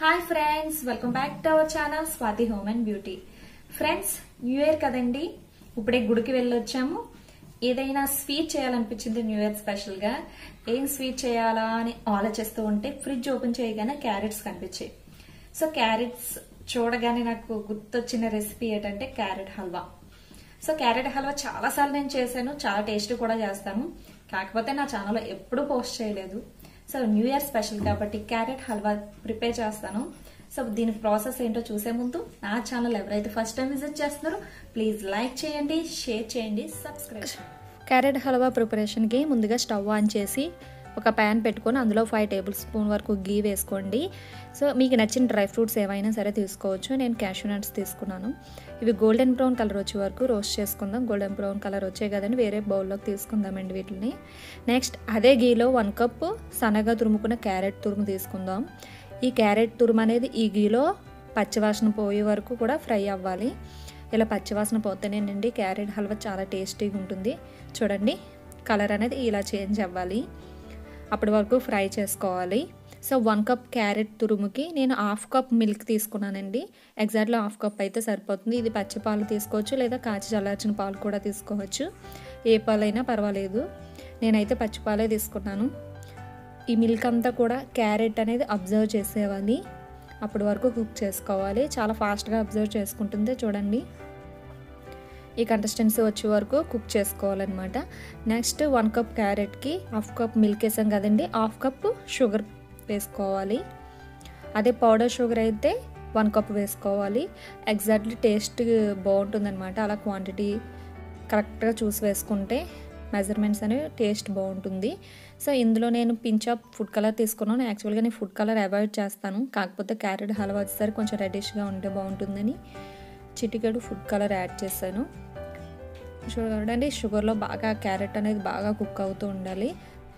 Hi friends welcome back to our channel Swathi home and beauty friends new year కదండి ఇప్పుడే గుడికి వెళ్ళొచ్చాము ఏదైనా స్వీట్ చేయాలనిపించింది న్యూ ఇయర్ స్పెషల్ గా ఏం స్వీట్ చేయాలా అని ఆలోచిస్తూ ఉంటే ఫ్రిడ్జ్ ఓపెన్ చేయగానే క్యారెట్స్ కనిపించాయి సో క్యారెట్స్ చూడగానే నాకు గుర్తొచ్చిన రెసిపీ ఏంటంటే carrot halwa so carrot halwa చాలా సార్లు నేను చేశాను చాలా టేస్ట్ కూడా చేస్తాను కాకపోతే నా ఛానల్లో ఎప్పుడూ పోస్ట్ చేయలేదు సో న్యూ ఇయర్ స్పెషల్ కాబట్టి క్యారెట్ హల్వా ప్రిపేర్ చేస్తాను సో దీని ప్రాసెస్ ఏంటో చూసే ముందు నా ఛానల్ ఎవరైతే ఫస్ట్ టైం విజిట్ చేస్తున్నారో ప్లీజ్ లైక్ చేయండి షేర్ చేయండి సబ్స్క్రైబ్ క్యారెట్ హల్వా ప్రిపరేషన్కి ముందుగా స్టవ్ ఆన్ చేసి ఒక ప్యాన్ పెట్టుకొని అందులో ఫైవ్ టేబుల్ స్పూన్ వరకు గీ వేసుకోండి సో మీకు నచ్చిన డ్రై ఫ్రూట్స్ ఏవైనా సరే తీసుకోవచ్చు నేను క్యాషూ నట్స్ తీసుకున్నాను ఇవి గోల్డెన్ బ్రౌన్ కలర్ వచ్చే వరకు రోస్ట్ చేసుకుందాం గోల్డెన్ బ్రౌన్ కలర్ వచ్చే కదండి వేరే బౌల్లోకి తీసుకుందామండి వీటిని నెక్స్ట్ అదే గీలో వన్ కప్ సన్నగా తురుముకున్న క్యారెట్ తురుము తీసుకుందాం ఈ క్యారెట్ తురుము అనేది ఈ గీలో పచ్చివాసన పోయే వరకు కూడా ఫ్రై అవ్వాలి ఇలా పచ్చివాసన పోతేనేనండి క్యారెట్ హల్వా చాలా టేస్టీగా ఉంటుంది చూడండి కలర్ అనేది ఇలా చేంజ్ అవ్వాలి అప్పటి వరకు ఫ్రై చేసుకోవాలి సో వన్ కప్ క్యారెట్ తురుముకి నేను హాఫ్ కప్ మిల్క్ తీసుకున్నానండి ఎగ్జాక్ట్లో హాఫ్ కప్ అయితే సరిపోతుంది ఇది పచ్చి పాలు తీసుకోవచ్చు లేదా కాచి చల్లార్చిన పాలు కూడా తీసుకోవచ్చు ఏ పాలైనా పర్వాలేదు నేనైతే పచ్చి పాలే తీసుకున్నాను ఈ మిల్క్ అంతా కూడా క్యారెట్ అనేది అబ్జర్వ్ చేసేవాలి అప్పటి వరకు కుక్ చేసుకోవాలి చాలా ఫాస్ట్గా అబ్జర్వ్ చేసుకుంటుంది చూడండి ఈ కంటెస్టెన్సీ వచ్చే వరకు కుక్ చేసుకోవాలన్నమాట నెక్స్ట్ వన్ కప్ క్యారెట్కి హాఫ్ కప్ మిల్క్ వేసాం కదండి హాఫ్ కప్ షుగర్ వేసుకోవాలి అదే పౌడర్ షుగర్ అయితే వన్ కప్ వేసుకోవాలి ఎగ్జాక్ట్లీ టేస్ట్ బాగుంటుందన్నమాట అలా క్వాంటిటీ కరెక్ట్గా చూసి వేసుకుంటే మెజర్మెంట్స్ అనేవి టేస్ట్ బాగుంటుంది సో ఇందులో నేను పించ్ ఆఫ్ ఫుడ్ కలర్ తీసుకున్నాను యాక్చువల్గా నేను ఫుడ్ కలర్ అవాయిడ్ చేస్తాను కాకపోతే క్యారెట్ హల్వా వచ్చేసరికి కొంచెం రెడిష్గా ఉంటే బాగుంటుందని చిటికెడు ఫుడ్ కలర్ యాడ్ చేశాను చూడండి షుగర్లో బాగా క్యారెట్ అనేది బాగా కుక్ అవుతూ ఉండాలి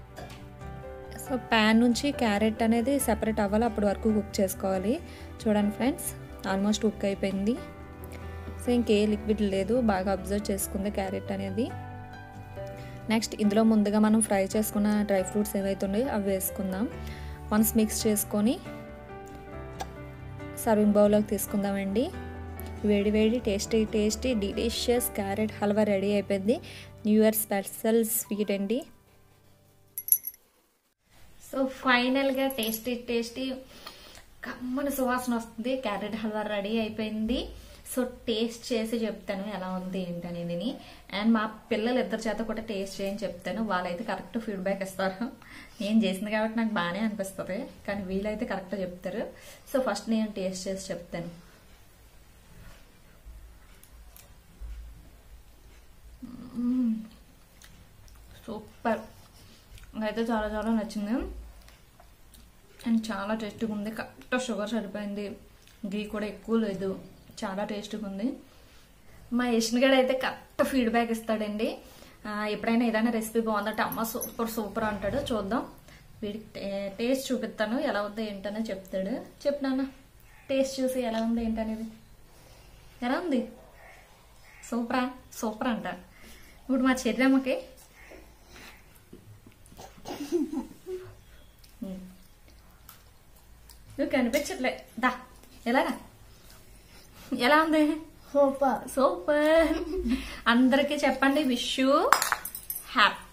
సో ప్యాన్ నుంచి క్యారెట్ అనేది సెపరేట్ అవ్వాలి అప్పటి వరకు కుక్ చేసుకోవాలి చూడండి ఫ్రెండ్స్ ఆల్మోస్ట్ కుక్ అయిపోయింది సో ఇంకే లిక్విడ్ లేదు బాగా అబ్జర్వ్ చేసుకుంది క్యారెట్ అనేది నెక్స్ట్ ఇందులో ముందుగా మనం ఫ్రై చేసుకున్న డ్రై ఫ్రూట్స్ ఏవైతే ఉన్నాయో అవి వేసుకుందాం వన్స్ మిక్స్ చేసుకొని సర్వింగ్ బౌల్లోకి తీసుకుందామండి వేడి వేడి tasty tasty delicious carrot halwa ready అయిపోయింది న్యూ ఇయర్ స్పెషల్ స్వీట్ అండి సో ఫైనల్ గా టేస్టీ టేస్టీ కమ్మని సువాసన వస్తుంది క్యారెట్ హల్వా రెడీ అయిపోయింది సో టేస్ట్ చేసి చెప్తాను ఎలా ఉంది ఏంటనేది అండ్ మా పిల్లలు ఇద్దరు చేత కూడా టేస్ట్ చేయని చెప్తాను వాళ్ళైతే కరెక్ట్ ఫీడ్బ్యాక్ ఇస్తారు నేను చేసింది కాబట్టి నాకు బాగానే అనిపిస్తుంది కానీ వీళ్ళైతే కరెక్ట్ చెప్తారు సో ఫస్ట్ నేను టేస్ట్ చేసి చెప్తాను సూపర్ అయితే చాలా చాలా నచ్చింది అండ్ చాలా టేస్టీగా ఉంది కరెక్ట్ షుగర్ సరిపోయింది గీ కూడా ఎక్కువ లేదు చాలా టేస్టీగా ఉంది మా యష్ణ గడ్ అయితే కరెక్ట్ ఫీడ్బ్యాక్ ఇస్తాడండి ఆ, ఎప్పుడైనా ఏదైనా రెసిపీ బాగుందంటే అమ్మ సూపర్ సూపర్ అంటాడు చూద్దాం వీడికి టే- టేస్ట్ చూపిస్తాను ఎలా ఉందో ఏంటనే చెప్తాడు చెప్పినాన్న టేస్ట్ చూసి ఎలా ఉంది ఏంటనేది ఎలా ఉంది సూపరా సూపర్ అంట ఇప్పుడు మా చెల్లెమ్మకి ఉమ్. నువ్వు కనిపించట్లే దా ఎలాగా ఎలా ఉంది సూపర్ సూపర్ అందరికి చెప్పండి విష్ యూ హ్యాపీ